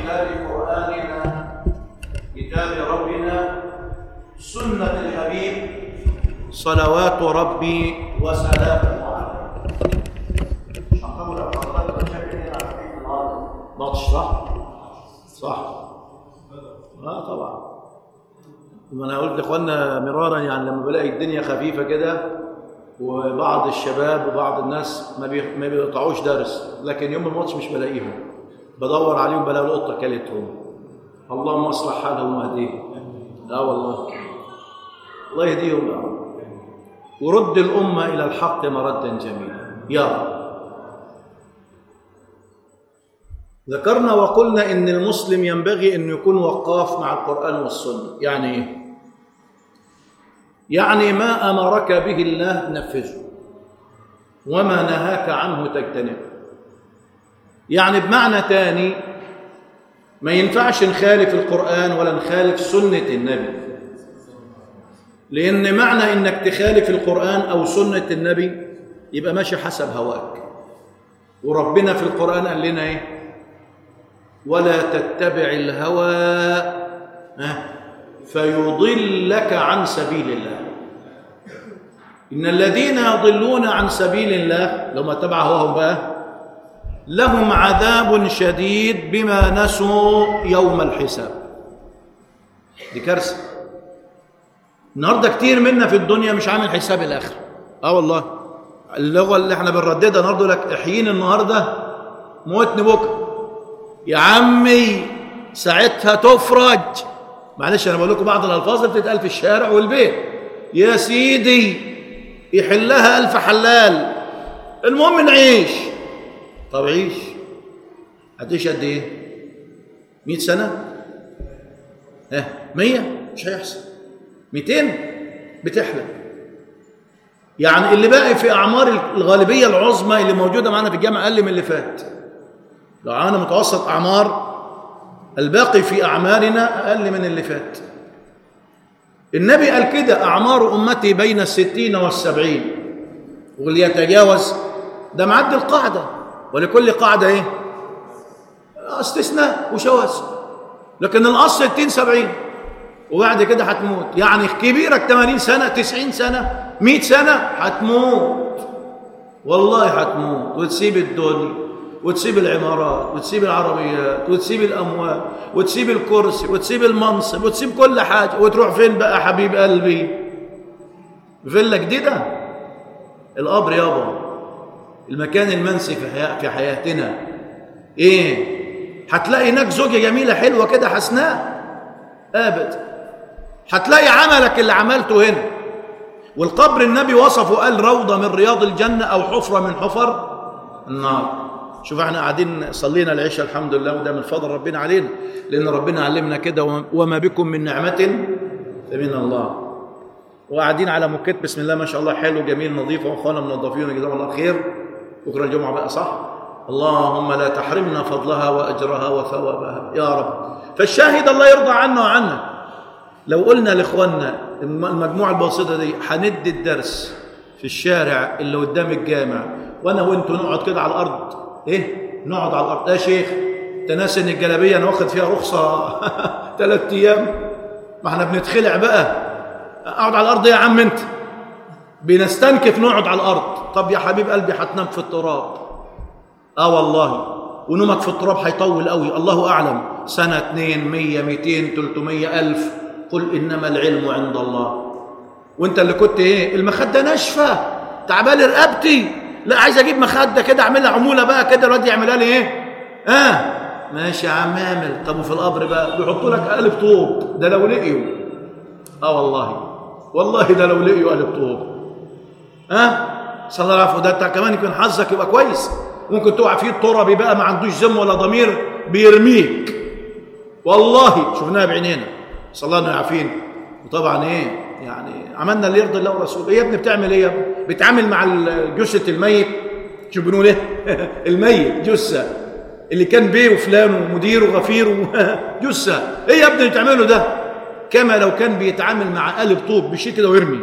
كتاب قرآننا كتاب ربنا سنة الحبيب صلوات ربي وسلامه عليه أقول أفضل شكل ماتش صح؟ صح اه طبعا ما انا قلت لاخواننا مرارا يعني لما بلاقي الدنيا خفيفه كده وبعض الشباب وبعض الناس ما بي... ما بيقطعوش درس لكن يوم الماتش مش بلاقيهم بدور عليهم بلاقي القطه كلتهم اللهم اصلح حالهم واهديهم لا والله الله يهديهم يا رب ورد الامه الى الحق مردا جميلا يا رب ذكرنا وقلنا ان المسلم ينبغي ان يكون وقاف مع القران والسنه يعني ايه يعني ما امرك به الله نفذه وما نهاك عنه تجتنبه يعني بمعنى تاني ما ينفعش نخالف القران ولا نخالف سنه النبي لان معنى انك تخالف القران او سنه النبي يبقى ماشي حسب هواك وربنا في القران قال لنا ايه ولا تتبع الهوى فيضلك عن سبيل الله إن الذين يضلون عن سبيل الله لو ما تبع هواهم بقى لهم عذاب شديد بما نسوا يوم الحساب دي كارثة النهاردة كتير منا في الدنيا مش عامل حساب الآخر اه والله اللغة اللي احنا بنرددها النهارده لك احييني النهارده موتني بكره يا عمي ساعتها تفرج معلش انا بقول لكم بعض الالفاظ اللي بتتقال في الشارع والبيت يا سيدي يحلها الف حلال المهم نعيش طب عيش هتعيش قد ايه 100 سنه ها 100 مش هيحصل 200 بتحلم يعني اللي باقي في اعمار الغالبيه العظمى اللي موجوده معانا في الجامعه اقل من اللي فات لو عملنا متوسط أعمار الباقي في أعمارنا أقل من اللي فات النبي قال كده أعمار أمتي بين الستين والسبعين واللي يتجاوز ده معدي القاعدة ولكل قاعدة إيه استثناء وشواذ لكن الأصل 60 70 وبعد كده هتموت يعني كبيرك 80 سنة 90 سنة 100 سنة هتموت والله هتموت وتسيب الدنيا وتسيب العمارات وتسيب العربيات وتسيب الأموال وتسيب الكرسي وتسيب المنصب وتسيب كل حاجة وتروح فين بقى حبيب قلبي فيلا جديدة القبر يابا المكان المنسي في, حياة في حياتنا ايه هتلاقي هناك زوجة جميلة حلوة كده حسناء ابدا هتلاقي عملك اللي عملته هنا والقبر النبي وصفه قال روضة من رياض الجنة أو حفرة من حفر النار شوف احنا قاعدين صلينا العشاء الحمد لله وده من فضل ربنا علينا لان ربنا علمنا كده وما بكم من نعمه فمن الله وقاعدين على موكيت بسم الله ما شاء الله حلو جميل نظيف واخوانا منظفين جزاهم الله خير بكره الجمعه بقى صح اللهم لا تحرمنا فضلها واجرها وثوابها يا رب فالشاهد الله يرضى عنا وعنك لو قلنا لاخواننا المجموعه البسيطه دي هندي الدرس في الشارع اللي قدام الجامع وانا وانتوا نقعد كده على الارض ايه نقعد على الارض يا شيخ انت ناسي ان الجلابيه انا واخد فيها رخصه ثلاث ايام ما احنا بنتخلع بقى اقعد على الارض يا عم انت بنستنكف نقعد على الارض طب يا حبيب قلبي هتنام في التراب اه والله ونومك في التراب هيطول قوي الله اعلم سنه 2 100 200 300 الف قل انما العلم عند الله وانت اللي كنت ايه المخده ناشفه تعبان رقبتي لا عايز اجيب مخده كده اعملها عموله بقى كده الواد يعملها لي ايه اه ماشي يا عم اعمل طب وفي القبر بقى بيحطوا لك قالب طوب ده لو لقيوا اه والله والله ده لو لقيوا قالب طوب ها آه؟ صلى الله عليه وسلم ده انت كمان يكون حظك يبقى كويس ممكن تقع فيه التربي بقى ما عندوش ذم ولا ضمير بيرميك والله شفناها بعينينا صلى الله عليه يعافينا وطبعا ايه يعني عملنا اللي يرضي الله ورسوله ايه يا ابني بتعمل ايه يا ابني بتعامل مع جثه الميت شو بنقول ايه الميت جثه اللي كان بيه وفلان ومدير وغفير جثه ايه يا ابني اللي بتعمله ده كما لو كان بيتعامل مع قالب طوب بشيء كده ويرمي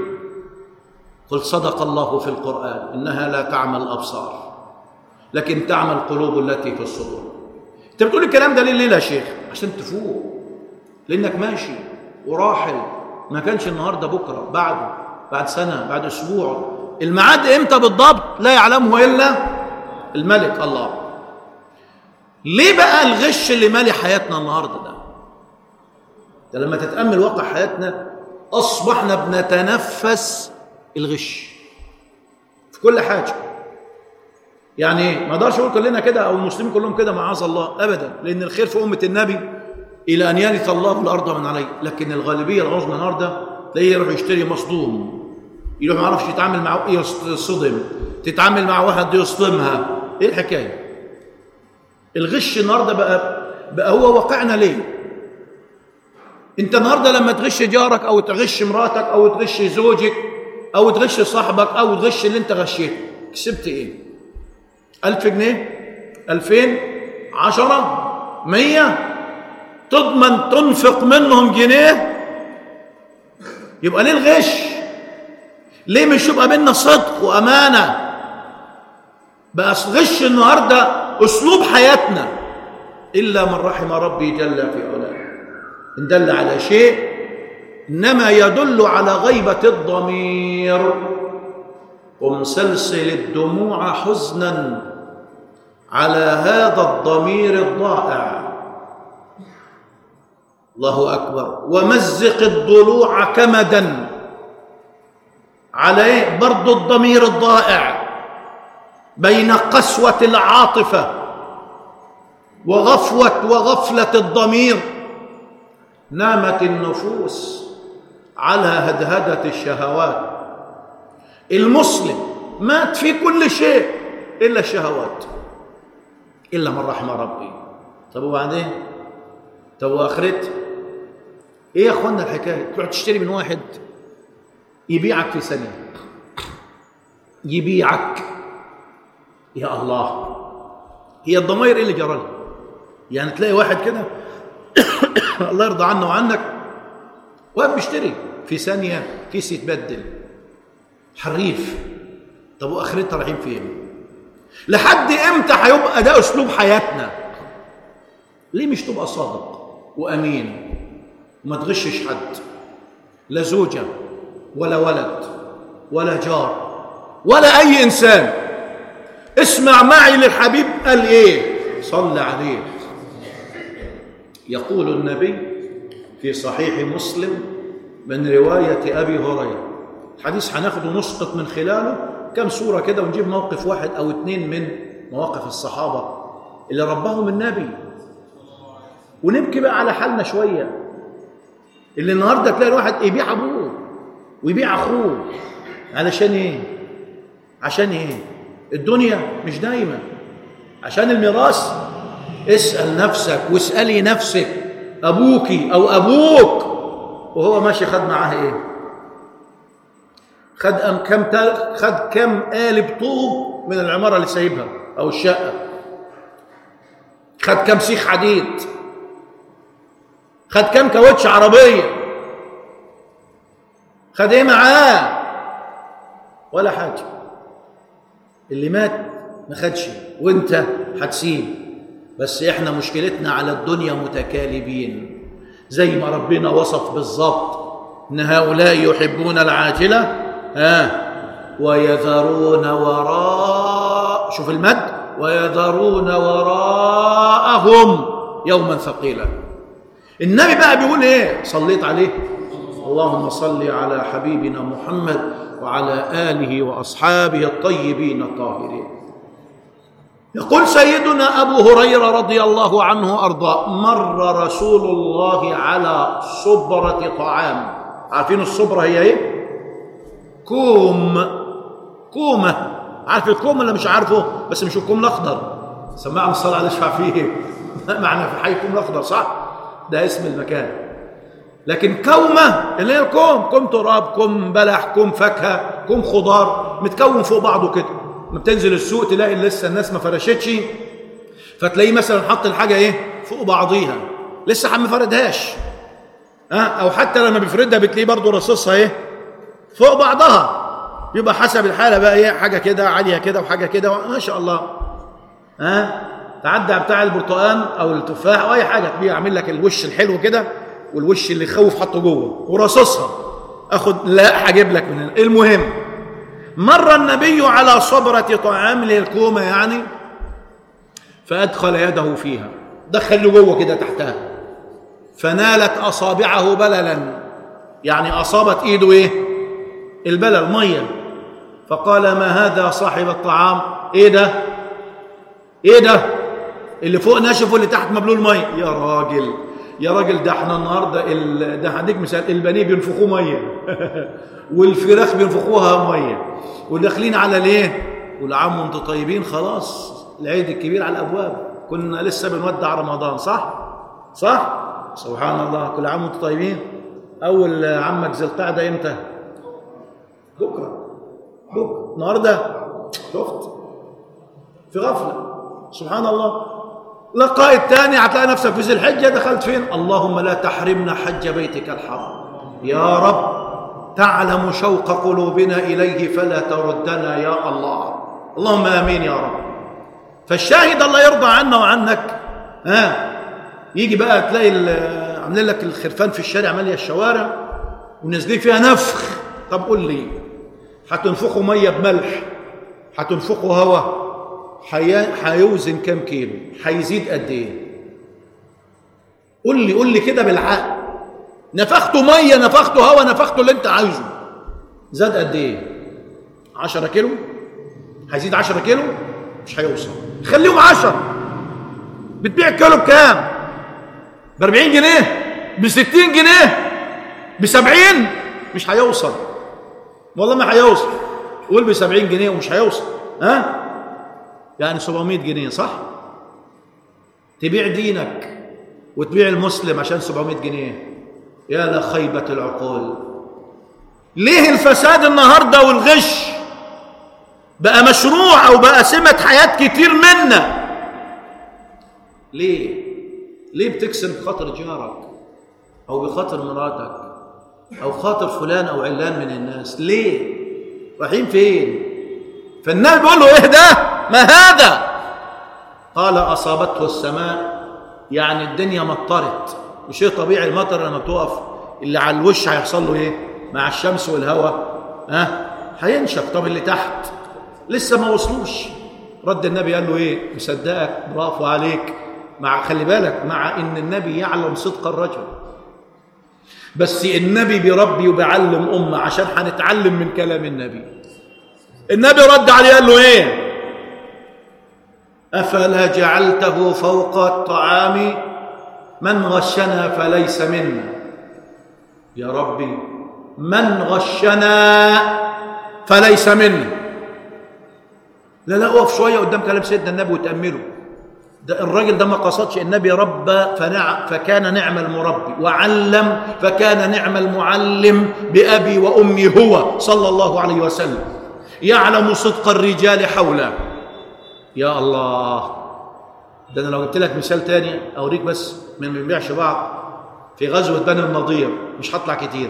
قل صدق الله في القران انها لا تعمى الابصار لكن تعمى القلوب التي في الصدور انت بتقول الكلام ده ليه الليله يا شيخ عشان تفوق لانك ماشي وراحل ما كانش النهارده بكره بعده بعد سنه بعد اسبوع الميعاد امتى بالضبط لا يعلمه الا الملك الله ليه بقى الغش اللي مالي حياتنا النهارده ده ده لما تتامل واقع حياتنا اصبحنا بنتنفس الغش في كل حاجه يعني ما اقدرش اقول كلنا كده او المسلمين كلهم كده معاذ الله ابدا لان الخير في امه النبي الى ان يرث الله الارض من عليه لكن الغالبيه العظمى النهارده تلاقيه يروح يشتري مصدوم يروح ما يعرفش يتعامل مع يصطدم تتعامل مع واحد يصدمها ايه الحكايه الغش النهارده بقى بقى هو واقعنا ليه انت النهارده لما تغش جارك او تغش مراتك او تغش زوجك او تغش صاحبك او تغش اللي انت غشيته كسبت ايه ألف جنيه ألفين عشرة مية تضمن تنفق منهم جنيه يبقى ليه الغش ليه مش يبقى بينا صدق وأمانة بقى غش النهاردة أسلوب حياتنا إلا من رحم ربي جل في علاه إن دل على شيء إنما يدل على غيبة الضمير ومسلسل الدموع حزنا على هذا الضمير الضائع الله أكبر ومزق الضلوع كمدا على إيه؟ برضو الضمير الضائع بين قسوة العاطفة وغفوة وغفلة الضمير نامت النفوس على هدهدة الشهوات المسلم مات في كل شيء إلا الشهوات إلا من رحم ربي طب وبعدين طب وآخرت إيه يا أخوانا الحكاية تروح تشتري من واحد يبيعك في ثانية يبيعك يا الله هي الضمير إيه اللي جرى لها يعني تلاقي واحد كده الله يرضى عنه وعنك واقف بيشتري في ثانية كيس يتبدل حريف طب واخرتها رايحين فين لحد امتى هيبقى ده اسلوب حياتنا ليه مش تبقى صادق وامين وما تغشش حد لا زوجه ولا ولد ولا جار ولا اي انسان اسمع معي للحبيب قال ايه صلى عليه يقول النبي في صحيح مسلم من روايه ابي هريره حديث هناخده نسقط من خلاله كم صورة كده ونجيب موقف واحد أو اتنين من مواقف الصحابة اللي ربهم النبي ونبكي بقى على حالنا شوية اللي النهاردة تلاقي الواحد يبيع أبوه ويبيع أخوه علشان إيه؟ عشان إيه؟ الدنيا مش دايما عشان الميراث اسأل نفسك واسألي نفسك أبوكي أو أبوك وهو ماشي خد معاه إيه؟ خد أم كم تل... خد كم قالب طوب من العماره اللي سايبها او الشقه خد كم سيخ حديد خد كم كاوتش عربيه خد ايه معاه ولا حاجه اللي مات ما خدش وانت هتسيب بس احنا مشكلتنا على الدنيا متكالبين زي ما ربنا وصف بالظبط ان هؤلاء يحبون العاجله ها ويذرون وراء شوف المد ويذرون وراءهم يوما ثقيلا النبي بقى بيقول ايه صليت عليه اللهم صل على حبيبنا محمد وعلى اله واصحابه الطيبين الطاهرين يقول سيدنا ابو هريره رضي الله عنه ارضاه مر رسول الله على صبره طعام عارفين الصبره هي ايه كوم كومة عارف الكوم ولا مش عارفه بس مش الكوم الأخضر سمعنا الصلاة على شفع فيه معنى في حي كوم الأخضر صح ده اسم المكان لكن كومة اللي هي الكوم كوم تراب كوم بلح كوم فاكهة كوم خضار متكون فوق بعضه كده لما بتنزل السوق تلاقي لسه الناس ما فرشتش فتلاقيه مثلا حط الحاجة ايه فوق بعضيها لسه ما فردهاش ها أه؟ او حتى لما بيفردها بتلاقيه برضه رصصها ايه فوق بعضها يبقى حسب الحاله بقى ايه حاجه كده عاليه كده وحاجه كده ما شاء الله ها تعدى بتاع البرتقال او التفاح او اي حاجه تبيع اعمل لك الوش الحلو كده والوش اللي يخوف حطه جوه ورصصها اخد لا هجيب لك من هنا المهم مر النبي على صبرة طعام اللي هي الكومة يعني فأدخل يده فيها دخل له جوه كده تحتها فنالت أصابعه بللا يعني أصابت إيده إيه البلل مية فقال ما هذا صاحب الطعام إيه ده إيه ده اللي فوق ناشف واللي تحت مبلول مية يا راجل يا راجل ده احنا النهارده ال... ده هديك مثال البانيه بينفخوه ميه والفراخ بينفخوها ميه وداخلين على ليه؟ والعام وانتم طيبين خلاص العيد الكبير على الابواب كنا لسه بنودع رمضان صح؟ صح؟ سبحان الله كل عام وانتم طيبين اول عمك ذي القعده امتى؟ بكره بكره النهارده شفت في غفله سبحان الله لقاء الثاني هتلاقي نفسك في ذي الحجه دخلت فين؟ اللهم لا تحرمنا حج بيتك الحرام يا رب تعلم شوق قلوبنا اليه فلا تردنا يا الله اللهم امين يا رب فالشاهد الله يرضى عنا وعنك ها يجي بقى تلاقي عاملين لك الخرفان في الشارع ماليه الشوارع ونازلين فيها نفخ طب قول لي هتنفخوا ميه بملح هتنفخوا هواء هيوزن كام كيلو هيزيد قد ايه قول لي قول لي كده بالعقل نفخته ميه نفخته هواء نفخته اللي انت عايزه زاد قد ايه 10 كيلو هيزيد 10 كيلو مش هيوصل خليهم 10 بتبيع الكيلو بكام ب 40 جنيه ب 60 جنيه ب 70 مش هيوصل والله ما هيوصل قول ب 70 جنيه ومش هيوصل ها يعني 700 جنيه صح تبيع دينك وتبيع المسلم عشان 700 جنيه يا لخيبة العقول ليه الفساد النهاردة والغش بقى مشروع أو بقى سمة حياة كتير منا ليه ليه بتكسر بخاطر جارك أو بخاطر مراتك أو خاطر فلان أو علان من الناس ليه رايحين فين فالنبي بيقول له ايه ده ما هذا قال اصابته السماء يعني الدنيا مطرت وشيء طبيعي المطر لما بتقف اللي على الوش هيحصل له ايه مع الشمس والهواء ها هينشف طب اللي تحت لسه ما وصلوش رد النبي قال له ايه مصدقك برافو عليك مع خلي بالك مع ان النبي يعلم صدق الرجل بس النبي بيربي وبيعلم امه عشان هنتعلم من كلام النبي النبي رد عليه قال له ايه افلا جعلته فوق الطعام من غشنا فليس منا يا ربي من غشنا فليس منا لا لا اقف شويه قدام كلام سيدنا النبي وتامله ده الراجل ده ما قصدش النبي ربى فنع فكان نعم المربي وعلم فكان نعم المعلم بأبي وأمي هو صلى الله عليه وسلم يعلم صدق الرجال حوله يا الله ده انا لو جبت لك مثال تاني اوريك بس من ما بنبيعش بعض في غزوه بني النضير مش هطلع كتير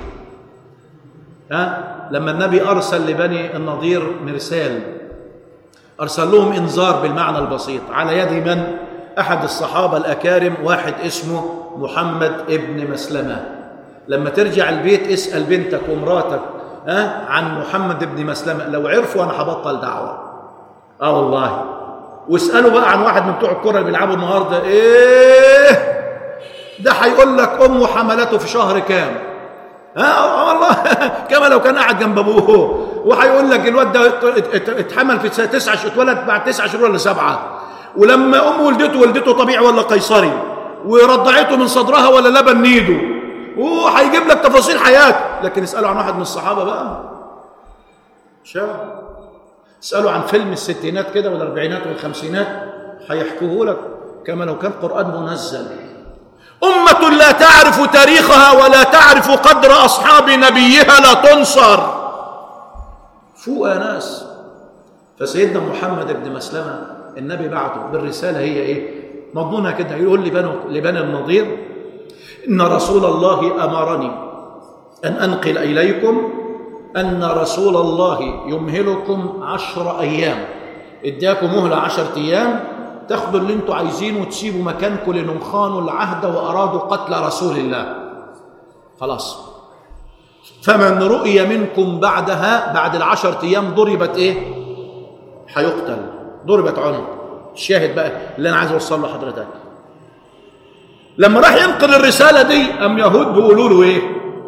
ها لما النبي ارسل لبني النضير مرسال ارسل لهم انذار بالمعنى البسيط على يد من احد الصحابه الاكارم واحد اسمه محمد ابن مسلمه لما ترجع البيت اسال بنتك ومراتك ها عن محمد بن مسلمه لو عرفوا انا هبطل دعوه اه والله واسالوا بقى عن واحد من بتوع الكره اللي بيلعبوا النهارده ايه ده هيقول لك امه حملته في شهر كام ها والله كما لو كان قاعد جنب ابوه وهيقول لك الواد ده اتحمل في تسعة اتولد بعد تسعة شهور ولا سبعه ولما امه ولدته ولدته طبيعي ولا قيصري ورضعته من صدرها ولا لبن نيده وهيجيب لك تفاصيل حياته لكن اسالوا عن واحد من الصحابه بقى شاب اسالوا عن فيلم الستينات كده والاربعينات والخمسينات هيحكوه لك كما لو كان قران منزل امه لا تعرف تاريخها ولا تعرف قدر اصحاب نبيها لا تنصر فوق يا ناس فسيدنا محمد بن مسلمه النبي بعته بالرساله هي ايه مضمونها كده يقول لبنو لبني النضير ان رسول الله امرني ان انقل اليكم أن رسول الله يمهلكم عشر أيام اداكم مهلة عشرة أيام تاخدوا اللي انتوا عايزينه وتسيبوا مكانكم لانهم خانوا العهد وارادوا قتل رسول الله خلاص فمن رؤي منكم بعدها بعد العشرة ايام ضربت ايه هيقتل ضربت عنق الشاهد بقى اللي انا عايز اوصل له حضرتك لما راح ينقل الرساله دي ام يهود بيقولوا له ايه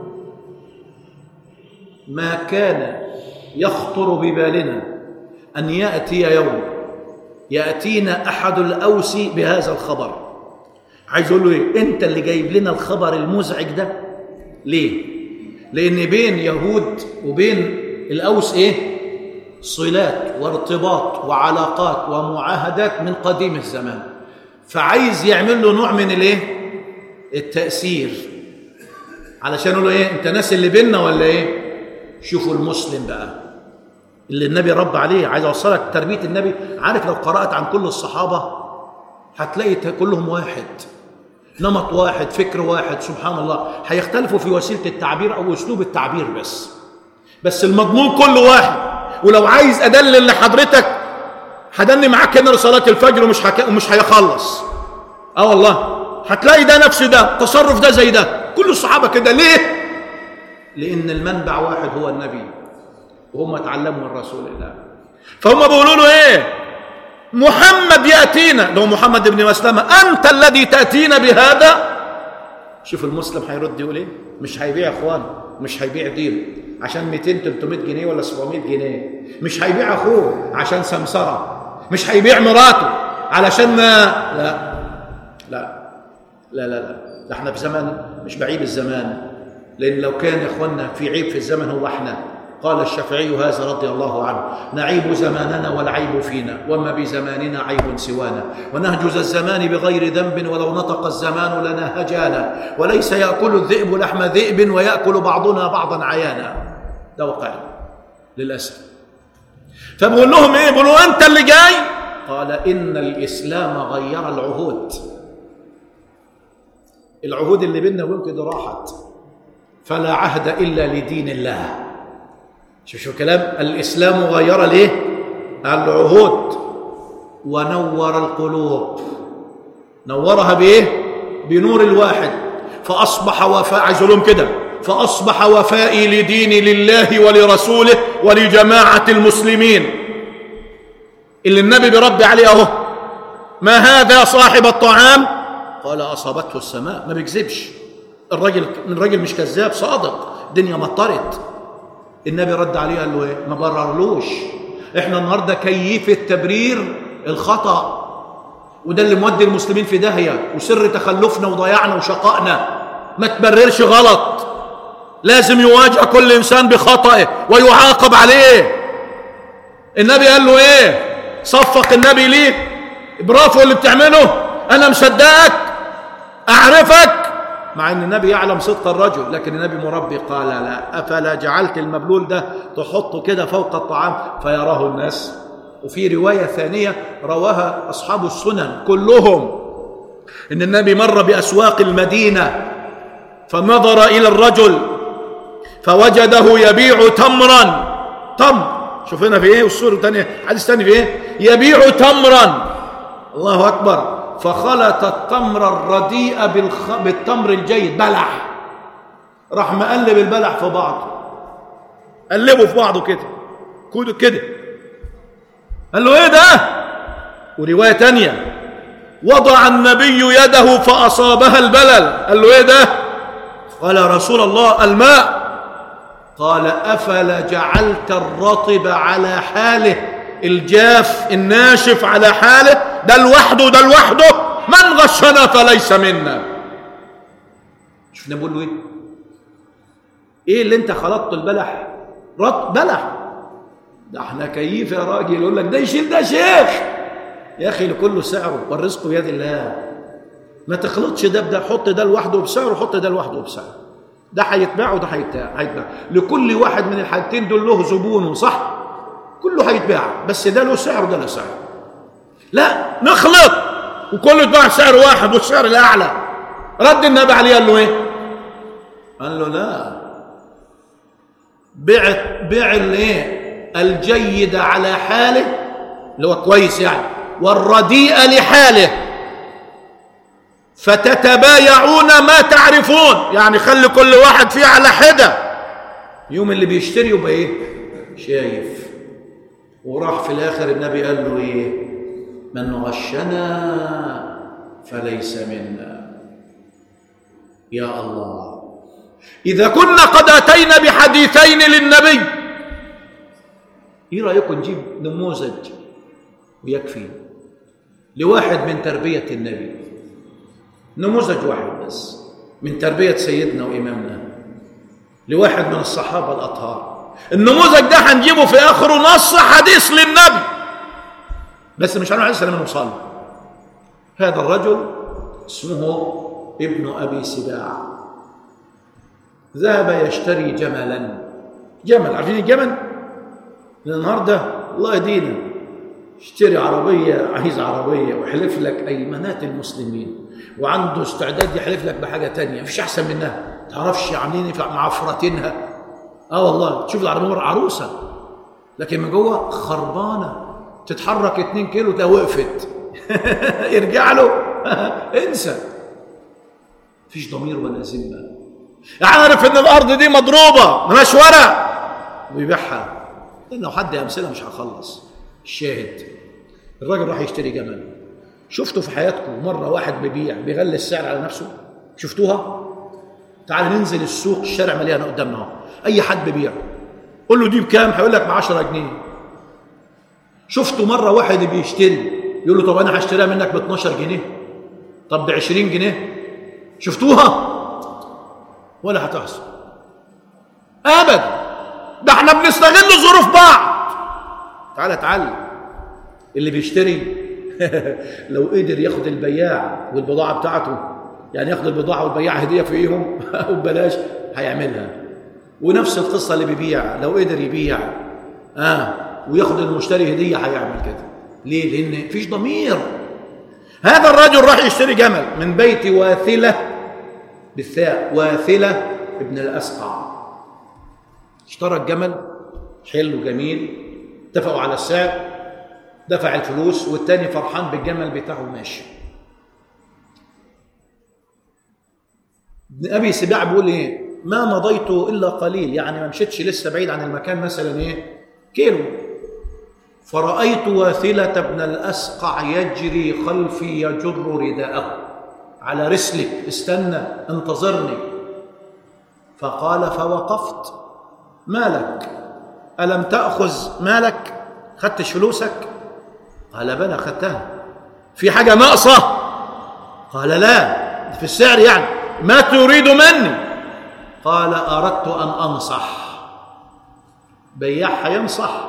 ما كان يخطر ببالنا ان ياتي يوم ياتينا احد الاوس بهذا الخبر عايز اقول له ايه انت اللي جايب لنا الخبر المزعج ده ليه لان بين يهود وبين الاوس ايه صلات وارتباط وعلاقات ومعاهدات من قديم الزمان فعايز يعمل له نوع من الايه التاثير علشان يقول له ايه انت ناس اللي بينا ولا ايه شوفوا المسلم بقى اللي النبي رب عليه عايز اوصلك تربيه النبي عارف لو قرات عن كل الصحابه هتلاقي كلهم واحد نمط واحد فكر واحد سبحان الله هيختلفوا في وسيله التعبير او اسلوب التعبير بس بس المضمون كله واحد ولو عايز ادلل لحضرتك هدني معاك هنا صلاه الفجر ومش هك... ومش هيخلص اه والله هتلاقي ده نفس ده تصرف ده زي ده كل الصحابه كده ليه لان المنبع واحد هو النبي وهم اتعلموا من رسول الله فهم بيقولوا له ايه محمد ياتينا لو محمد بن مسلمه انت الذي تاتينا بهذا شوف المسلم هيرد يقول ايه مش هيبيع اخوان مش هيبيع دين عشان 200 300 جنيه ولا 700 جنيه مش هيبيع اخوه عشان سمسره مش هيبيع مراته علشان ما لا لا لا لا لا ده احنا في زمن مش بعيب الزمان لان لو كان يا اخوانا في عيب في الزمن هو احنا قال الشافعي هذا رضي الله عنه نعيب زماننا والعيب فينا وما بزماننا عيب سوانا ونهجز الزمان بغير ذنب ولو نطق الزمان لنا هجانا وليس ياكل الذئب لحم ذئب وياكل بعضنا بعضا عيانا ده واقع للاسف فبقول لهم ايه بيقولوا انت اللي جاي قال ان الاسلام غير العهود العهود اللي بيننا وبينكم دي راحت فلا عهد الا لدين الله شوف شو كلام الاسلام غير ليه العهود ونور القلوب نورها بايه بنور الواحد فاصبح وفاء عايز لهم كده فاصبح وفائي لدين لله ولرسوله ولجماعه المسلمين اللي النبي بيربي عليه اهو ما هذا صاحب الطعام قال اصابته السماء ما بيكذبش الراجل الراجل مش كذاب صادق الدنيا مطرت النبي رد عليه قال له ايه ما بررلوش احنا النهارده كيف التبرير الخطا وده اللي مودي المسلمين في داهيه وسر تخلفنا وضياعنا وشقائنا ما تبررش غلط لازم يواجه كل انسان بخطئه ويعاقب عليه النبي قال له ايه صفق النبي ليه برافو اللي بتعمله انا مصدقك اعرفك مع ان النبي يعلم صدق الرجل لكن النبي مربي قال لا افلا جعلت المبلول ده تحطه كده فوق الطعام فيراه الناس وفي روايه ثانيه رواها اصحاب السنن كلهم ان النبي مر باسواق المدينه فنظر الى الرجل فوجده يبيع تمرا تمر شوف هنا في ايه والسوره الثانيه حديث ثاني في ايه يبيع تمرا الله اكبر فخلط التمر الرديء بالخ... بالتمر الجيد بلح راح مقلب البلح في بعضه قلبه في بعضه كده كده كده قال له ايه ده وروايه تانية وضع النبي يده فاصابها البلل قال له ايه ده قال يا رسول الله الماء قال افلا جعلت الرطب على حاله الجاف الناشف على حاله ده لوحده ده لوحده من غشنا فليس منا شفنا بقول له ايه ايه اللي انت خلطت البلح رط بلح ده احنا كيف يا راجل يقول لك ده يشيل ده شيخ يا اخي لكله سعره والرزق بيد الله ما تخلطش ده بده حط ده لوحده بسعره وحط ده لوحده بسعره ده هيتباع وده هيتباع لكل واحد من الحاجتين دول له زبونه صح كله هيتباع بس ده له سعر وده له سعر لا نخلط وكله يتباع سعر واحد والسعر الاعلى رد النبي عليه قال له ايه قال له لا بيع بيع الايه الجيد على حاله اللي هو كويس يعني والرديء لحاله فتتبايعون ما تعرفون يعني خلي كل واحد فيه على حده يوم اللي بيشتري يبقى ايه شايف وراح في الاخر النبي قال له ايه من غشنا فليس منا يا الله اذا كنا قد اتينا بحديثين للنبي ايه رايكم نجيب نموذج ويكفي لواحد من تربيه النبي نموذج واحد بس من تربيه سيدنا وامامنا لواحد من الصحابه الاطهار النموذج ده هنجيبه في اخره نص حديث للنبي بس مش هنروح عليه السلام نوصل هذا الرجل اسمه ابن ابي سباع ذهب يشتري جملا جمل عارفين الجمل النهارده الله يدينا اشتري عربيه عايز عربيه ويحلف لك ايمانات المسلمين وعنده استعداد يحلف لك بحاجه تانية مفيش احسن منها تعرفش عاملين ايه معفرتينها اه والله تشوف العربيه مرة عروسه لكن من جوه خربانه تتحرك 2 كيلو تلاقيها وقفت يرجع له انسى مفيش ضمير ولا ذمه عارف ان الارض دي مضروبه ملهاش ورق ويبيعها لو حد امثله مش هخلص الشاهد الراجل راح يشتري جمل شفتوا في حياتكم مره واحد بيبيع بيغلي السعر على نفسه شفتوها تعال ننزل السوق الشارع مليان قدامنا اهو اي حد بيبيع قول له دي بكام هيقول لك ب 10 جنيه شفتوا مره واحد بيشتري يقول له طب انا هشتريها منك ب 12 جنيه طب ب 20 جنيه شفتوها ولا هتحصل ابدا ده احنا بنستغل ظروف بعض تعالى اتعلم اللي بيشتري لو قدر ياخد البياع والبضاعه بتاعته يعني ياخد البضاعه والبياع هديه فيهم وببلاش هيعملها ونفس القصه اللي بيبيع لو قدر يبيع اه وياخد المشتري هديه هيعمل كده ليه لان مفيش ضمير هذا الرجل راح يشتري جمل من بيت واثله بالثاء واثله ابن الاسقع اشترى الجمل حلو جميل اتفقوا على السعر دفع الفلوس والتاني فرحان بالجمل بتاعه ماشي ابن ابي سباع بيقول ايه ما مضيت الا قليل يعني ما مشيتش لسه بعيد عن المكان مثلا ايه كيلو فرايت واثله بن الاسقع يجري خلفي يجر رداءه على رسلك استنى انتظرني فقال فوقفت مالك الم تاخذ مالك خدتش فلوسك قال بلى خدتها في حاجه ناقصه قال لا في السعر يعني ما تريد مني قال اردت ان انصح بياع ينصح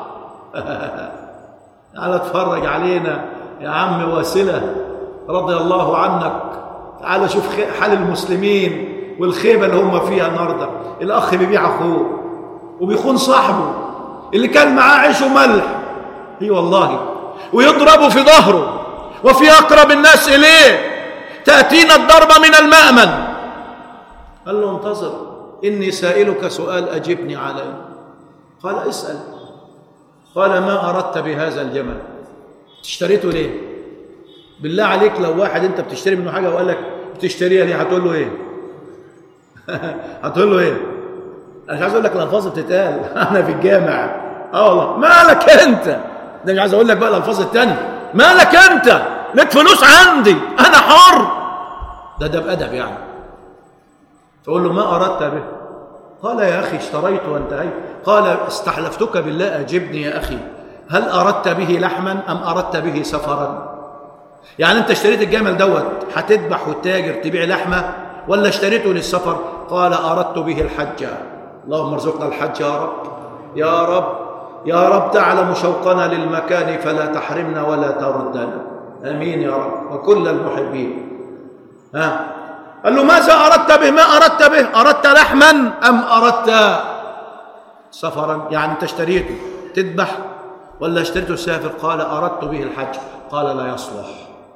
تعال اتفرج علينا يا عم واسله رضي الله عنك تعال شوف حال المسلمين والخيبه اللي هم فيها النهارده الاخ بيبيع اخوه وبيخون صاحبه اللي كان معاه عيش وملح اي والله ويضرب في ظهره وفي اقرب الناس اليه تاتينا الضربه من المامن قال له انتظر اني سائلك سؤال اجبني عليه قال اسال قال ما اردت بهذا الجمل اشتريته ليه بالله عليك لو واحد انت بتشتري منه حاجه وقال لك بتشتريها ليه هتقول له ايه هتقول له ايه انا مش عايز اقول لك الالفاظ بتتقال انا في الجامع اه والله مالك انت ده مش عايز اقول لك بقى الالفاظ الثانيه مالك انت لك فلوس عندي انا حر ده ده بادب يعني تقول له ما اردت به قال يا اخي اشتريت وانتهيت قال استحلفتك بالله اجبني يا اخي هل اردت به لحما ام اردت به سفرا يعني انت اشتريت الجمل دوت هتذبح وتاجر تبيع لحمه ولا اشتريته للسفر قال اردت به الحج اللهم ارزقنا الحج يا رب يا رب يا رب تعلم شوقنا للمكان فلا تحرمنا ولا تردنا امين يا رب وكل المحبين ها قال له ماذا اردت به ما اردت به اردت لحما ام اردت سفرا يعني انت اشتريته تذبح ولا اشتريته تسافر قال اردت به الحج قال لا يصلح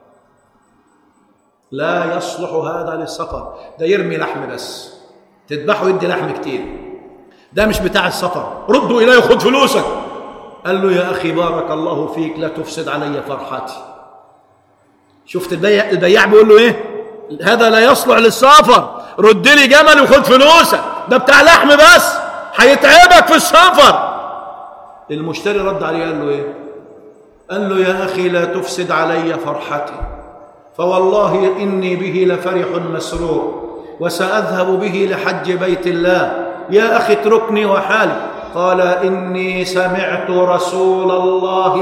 لا يصلح هذا للسفر ده يرمي لحم بس تذبحه يدي لحم كتير ده مش بتاع السفر ردوا اليه خد فلوسك قال له يا اخي بارك الله فيك لا تفسد علي فرحتي شفت البياع البياع بيقول له ايه هذا لا يصلح للسفر رد لي جمل وخد فلوسك ده بتاع لحم بس هيتعبك في السفر المشتري رد عليه قال له ايه قال له يا اخي لا تفسد علي فرحتي فوالله اني به لفرح مسرور وساذهب به لحج بيت الله يا اخي اتركني وحالي قال اني سمعت رسول الله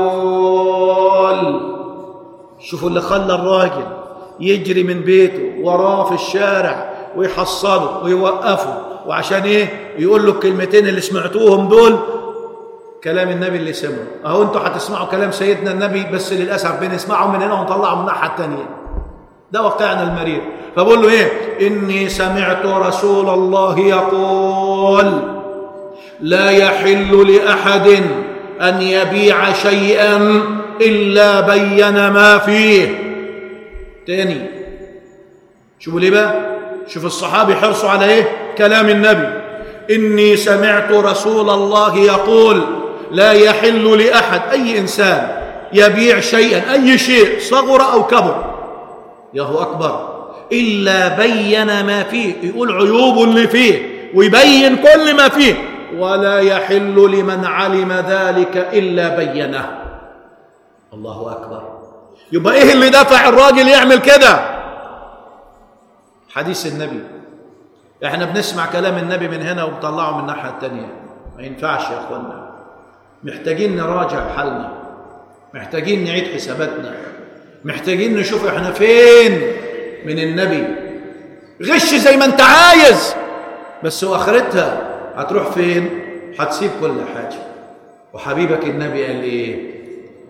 يقول شوفوا اللي خلى الراجل يجري من بيته وراه في الشارع ويحصله ويوقفه وعشان ايه يقول له الكلمتين اللي سمعتوهم دول كلام النبي اللي سمعه اهو انتوا هتسمعوا كلام سيدنا النبي بس للاسف بنسمعه من هنا ونطلعه من الناحيه الثانيه ده واقعنا المرير فبقول له ايه اني سمعت رسول الله يقول لا يحل لاحد ان يبيع شيئا الا بين ما فيه تاني شوفوا ليه بقى شوف الصحابي حرصوا على ايه كلام النبي اني سمعت رسول الله يقول لا يحل لاحد اي انسان يبيع شيئا اي شيء صغر او كبر ياهو اكبر الا بين ما فيه يقول عيوب اللي فيه ويبين كل ما فيه ولا يحل لمن علم ذلك الا بينه الله اكبر يبقى ايه اللي دفع الراجل يعمل كده حديث النبي احنا بنسمع كلام النبي من هنا وبنطلعه من الناحيه الثانيه ما ينفعش يا اخوانا محتاجين نراجع حالنا محتاجين نعيد حساباتنا محتاجين نشوف احنا فين من النبي غش زي ما انت عايز بس واخرتها هتروح فين هتسيب كل حاجه وحبيبك النبي قال ايه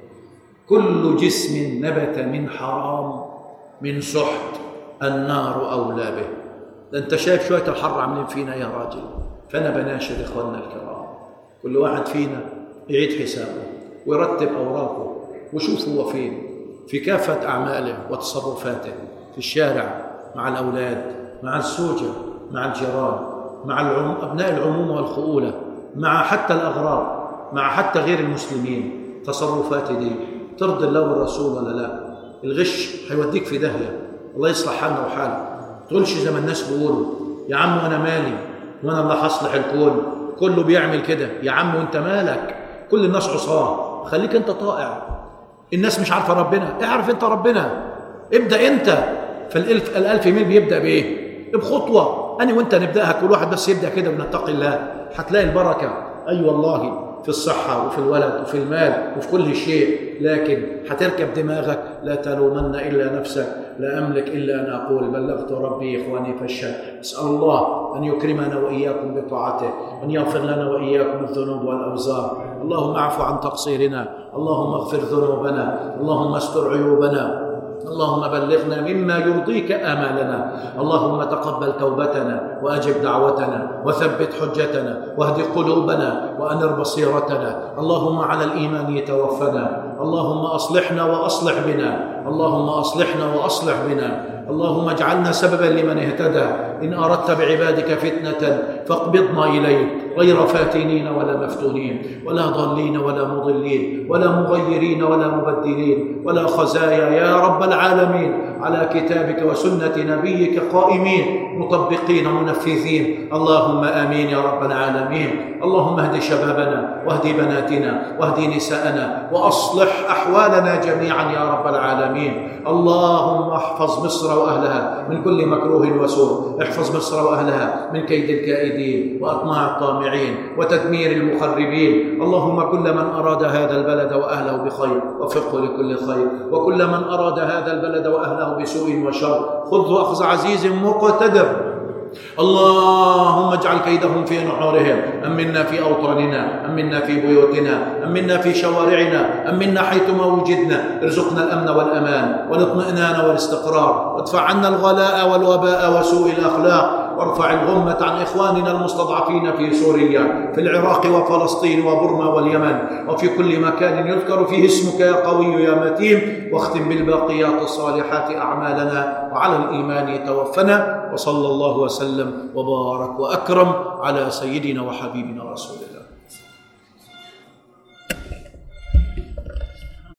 كل جسم نبت من حرام من سحت النار اولى به ده انت شايف شويه الحر عاملين فينا يا راجل فانا بناشد اخواننا الكرام كل واحد فينا يعيد حسابه ويرتب اوراقه وشوف هو فين في كافه اعماله وتصرفاته في الشارع مع الاولاد مع الزوجه مع الجيران مع العم... ابناء العمومه والخؤوله مع حتى الاغراب مع حتى غير المسلمين تصرفاتي دي ترضي الله والرسول ولا لا الغش هيوديك في داهيه الله يصلح حالنا وحالك تقولش زي ما الناس بيقولوا يا عم وانا مالي وانا اللي هصلح الكون كله بيعمل كده يا عم وانت مالك كل الناس عصاه خليك انت طائع الناس مش عارفه ربنا اعرف انت ربنا ابدا انت فالالف الالف ميل بيبدا بايه بخطوه انا وانت نبداها كل واحد بس يبدا كده ونتقي الله هتلاقي البركه اي أيوة والله في الصحة وفي الولد وفي المال وفي كل شيء لكن هتركب دماغك لا تلومن إلا نفسك لا أملك إلا أن أقول بلغت ربي إخواني فالشهد أسأل الله أن يكرمنا وإياكم بطاعته وأن يغفر لنا وإياكم الذنوب والأوزار اللهم اعف عن تقصيرنا اللهم اغفر ذنوبنا اللهم استر عيوبنا اللهم بلغنا مما يرضيك آمالنا اللهم تقبل توبتنا وأجب دعوتنا وثبت حجتنا واهد قلوبنا وأنر بصيرتنا اللهم على الإيمان توفنا اللهم أصلحنا وأصلح بنا اللهم أصلحنا وأصلح بنا اللهم اجعلنا سببا لمن اهتدى إن أردت بعبادك فتنة فاقبضنا إليك غير فاتنين ولا مفتونين ولا ضالين ولا مضلين ولا مغيرين ولا مبدلين ولا خزايا يا رب العالمين على كتابك وسنة نبيك قائمين مطبقين منفذين اللهم آمين يا رب العالمين اللهم اهد شبابنا واهد بناتنا واهد نساءنا وأصلح أحوالنا جميعا يا رب العالمين اللهم احفظ مصر وأهلها من كل مكروه وسوء احفظ مصر وأهلها من كيد الكائدين وأطماع الطامعين وتدمير المخربين اللهم كل من أراد هذا البلد وأهله بخير وفقه لكل خير وكل من أراد هذا البلد وأهله بسوء وشر خذه أخذ عزيز مقتدر اللهم اجعل كيدهم في نحورهم أمنا في أوطاننا أمنا في بيوتنا أمنا في شوارعنا أمنا حيثما وجدنا ارزقنا الأمن والأمان والاطمئنان والاستقرار وادفع عنا الغلاء والوباء وسوء الأخلاق وارفع الغمة عن إخواننا المستضعفين في سوريا في العراق وفلسطين وبرما واليمن وفي كل مكان يذكر فيه اسمك يا قوي يا متين واختم بالباقيات الصالحات أعمالنا وعلى الإيمان توفنا وصلى الله وسلم وبارك وأكرم على سيدنا وحبيبنا رسول الله